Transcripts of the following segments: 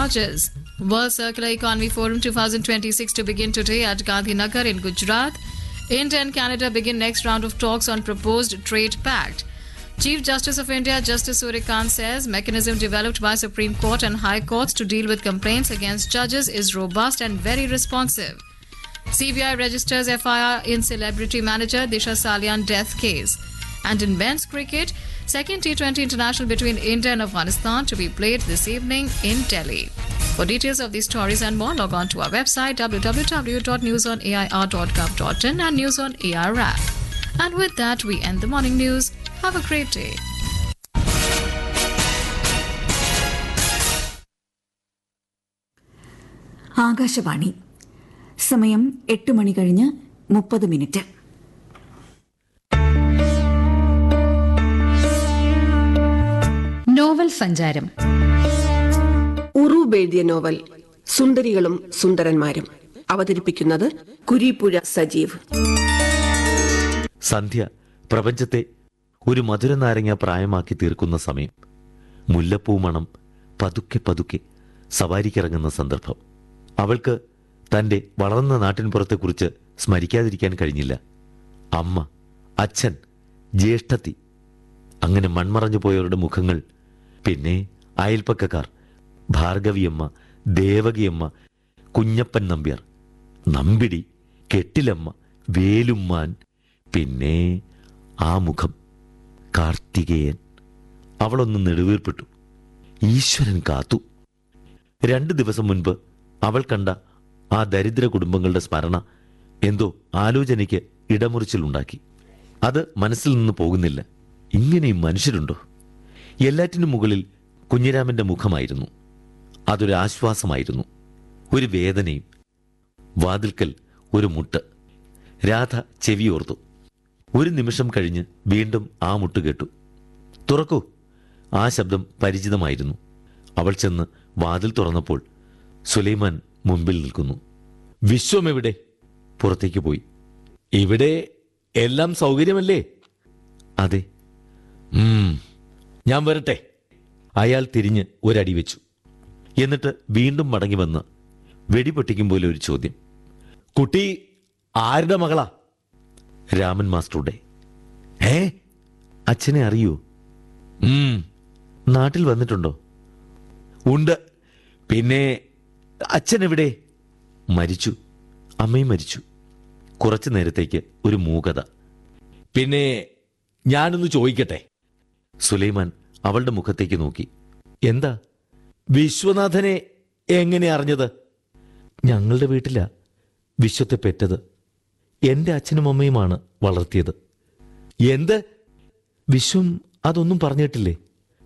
charges. World Circular Economy Forum 2026 to begin today at Gandhinagar in Gujarat. India and Canada begin next round of talks on proposed trade pact. Chief Justice of India Justice Surikant says mechanism developed by Supreme Court and High Courts to deal with complaints against judges is robust and very responsive. CBI registers FIR in celebrity manager Disha Salian death case. And in men's cricket, second T20 international between India and Afghanistan to be played this evening in Delhi. For details of these stories and more, log on to our website www.newsonair.gov.in and News on AR app. And with that, we end the morning news. Have a great day. Akashvani സമയം എട്ട് മണി കഴിഞ്ഞ് മുപ്പത് minute novel സഞ്ചാരം ഉറൂബ് എഴുതിയ novel സുന്ദരികളും സുന്ദരന്മാരും അവതരിപ്പിക്കുന്നത് കുരീപ്പുഴ സജീവ് സന്ധ്യ പ്രപഞ്ചത്തെ ഒരു മധുര നാരങ്ങ പ്രായമാക്കി തീർക്കുന്ന സമയം മുല്ലപ്പൂ മണം പതുക്കെ പതുക്കെ സവാരിക്കിറങ്ങുന്ന സന്ദർഭം അവൾക്ക് തന്റെ വളർന്ന നാട്ടിൻപുറത്തെക്കുറിച്ച് സ്മരിക്കാതിരിക്കാൻ കഴിഞ്ഞില്ല അമ്മ അച്ഛൻ ജ്യേഷ്ഠത്തി അങ്ങനെ മൺമറഞ്ഞു പോയവരുടെ മുഖങ്ങൾ പിന്നെ അയൽപ്പക്കക്കാർ ഭാർഗവിയമ്മ ദേവകിയമ്മ കുഞ്ഞപ്പൻ നമ്പ്യാർ നമ്പിടി കെട്ടിലമ്മ വേലുമ്മാൻ പിന്നെ ആ മുഖം കാർത്തികേയൻ അവളൊന്ന് നെടുവീർപ്പെട്ടു ഈശ്വരൻ കാത്തു രണ്ടു ദിവസം മുൻപ് അവൾ കണ്ട ആ ദരിദ്ര കുടുംബങ്ങളുടെ സ്മരണ എന്തോ ആലോചനയ്ക്ക് ഇടമുറിച്ചിലുണ്ടാക്കി അത് മനസ്സിൽ നിന്ന് പോകുന്നില്ല ഇങ്ങനെയും മനുഷ്യരുണ്ടോ എല്ലാറ്റിനും മുകളിൽ കുഞ്ഞിരാമന്റെ മുഖമായിരുന്നു അതൊരു ആശ്വാസമായിരുന്നു ഒരു വേദനയും വാതിൽക്കൽ ഒരു മുട്ട് രാധ ചെവിയോർത്തു ഒരു നിമിഷം കഴിഞ്ഞ് വീണ്ടും ആ മുട്ട് കേട്ടു തുറക്കൂ ആ ശബ്ദം പരിചിതമായിരുന്നു അവൾ ചെന്ന് വാതിൽ തുറന്നപ്പോൾ സുലൈമാൻ മുമ്പിൽ നിൽക്കുന്നു വിശ്വം എവിടെ പുറത്തേക്ക് പോയി ഇവിടെ എല്ലാം സൗകര്യമല്ലേ അതെ ഉം, ഞാൻ വരട്ടെ അയാൾ തിരിഞ്ഞ് ഒരടി വെച്ചു എന്നിട്ട് വീണ്ടും മടങ്ങി വന്ന് വെടിപൊട്ടിക്കും പോലെ ഒരു ചോദ്യം കുട്ടി ആരുടെ മകളാ രാമൻ മാസ്റ്ററുടെ ഏ അച്ഛനെ അറിയോ ഉം, നാട്ടിൽ വന്നിട്ടുണ്ടോ ഉണ്ട് പിന്നെ അച്ഛൻ എവിടെ മരിച്ചു അമ്മയും മരിച്ചു കുറച്ചു നേരത്തേക്ക് ഒരു മൂകത പിന്നെ ഞാനൊന്ന് ചോദിക്കട്ടെ സുലൈമാൻ അവളുടെ മുഖത്തേക്ക് നോക്കി എന്താ വിശ്വനാഥനെ എങ്ങനെ അറിഞ്ഞത് ഞങ്ങളുടെ വീട്ടിലാ വിശ്വത്തെ പെറ്റത് എന്റെ അച്ഛനും അമ്മയുമാണ് വളർത്തിയത് എന്ത് വിശ്വം അതൊന്നും പറഞ്ഞിട്ടില്ലേ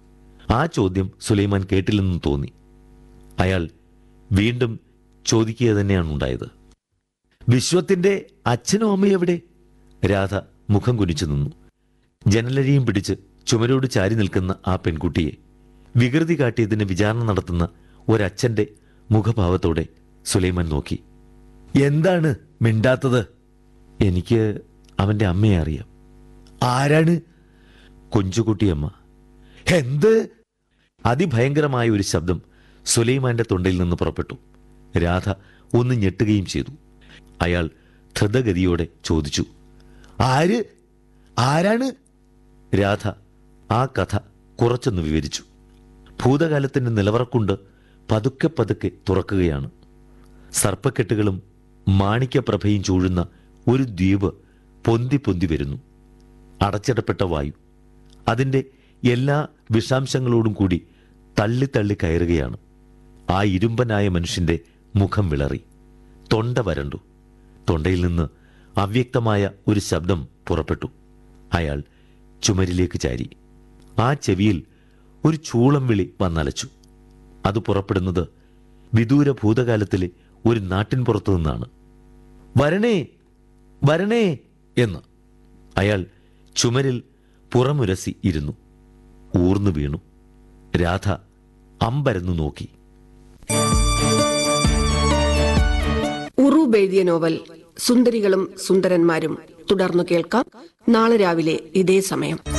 ആ ചോദ്യം സുലൈമാൻ കേട്ടില്ലെന്ന് തോന്നി അയാൾ വീണ്ടും ചോദിക്കുക തന്നെയാണ് ഉണ്ടായത് വിശ്വത്തിന്റെ അച്ഛനും അമ്മയും എവിടെ രാധ മുഖം കുനിച്ചു നിന്നു ജനലരിയും പിടിച്ച് ചുമരോട് ചാരി നിൽക്കുന്ന ആ പെൺകുട്ടിയെ വികൃതി കാട്ടിയതിന് വിചാരണ നടത്തുന്ന ഒരച്ഛന്റെ മുഖഭാവത്തോടെ സുലൈമാൻ നോക്കി എന്താണ് മിണ്ടാത്തത് എനിക്ക് അവന്റെ അമ്മയെ അറിയാം ആരാണ് കൊഞ്ചുകുട്ടിയമ്മ എന്ത് അതിഭയങ്കരമായ ഒരു ശബ്ദം സുലൈമാന്റെ തൊണ്ടയിൽ നിന്ന് പുറപ്പെട്ടു രാധ ഒന്ന് ഞെട്ടുകയും ചെയ്തു അയാൾ ധൃതഗതിയോടെ ചോദിച്ചു ആര് ആരാണ് രാധ ആ കഥ കുറച്ചൊന്ന് വിവരിച്ചു ഭൂതകാലത്തിന്റെ നിലവറക്കുണ്ട് പതുക്കെ പതുക്കെ തുറക്കുകയാണ് സർപ്പക്കെട്ടുകളും മാണിക്യപ്രഭയും ചൂഴുന്ന ഒരു ദ്വീപ് പൊന്തി പൊന്തി വരുന്നു അടച്ചിടപ്പെട്ട വായു അതിന്റെ എല്ലാ വിഷാംശങ്ങളോടും കൂടി തള്ളി തള്ളി കയറുകയാണ് ആ ഇരുമ്പനായ മനുഷ്യന്റെ മുഖം വിളറി തൊണ്ട വരണ്ടു തൊണ്ടയിൽ നിന്ന് അവ്യക്തമായ ഒരു ശബ്ദം പുറപ്പെട്ടു അയാൾ ചുമരിലേക്ക് ചാരി ആ ചെവിയിൽ ഒരു ചൂളം വിളി വന്നലച്ചു അത് പുറപ്പെടുന്നത് വിദൂര ഭൂതകാലത്തിലെ ഒരു നാട്ടിൻ പുറത്തു നിന്നാണ് വരണേ വരണേ എന്ന് അയാൾ ചുമരിൽ പുറമുരസി ഇരുന്നു ഊർന്നു വീണു രാധ അമ്പരന്നു നോക്കി ഉറൂബ് എഴുതിയ നോവൽ സുന്ദരികളും സുന്ദരന്മാരും തുടർന്നു കേൾക്കാം നാളെ രാവിലെ ഇതേ സമയം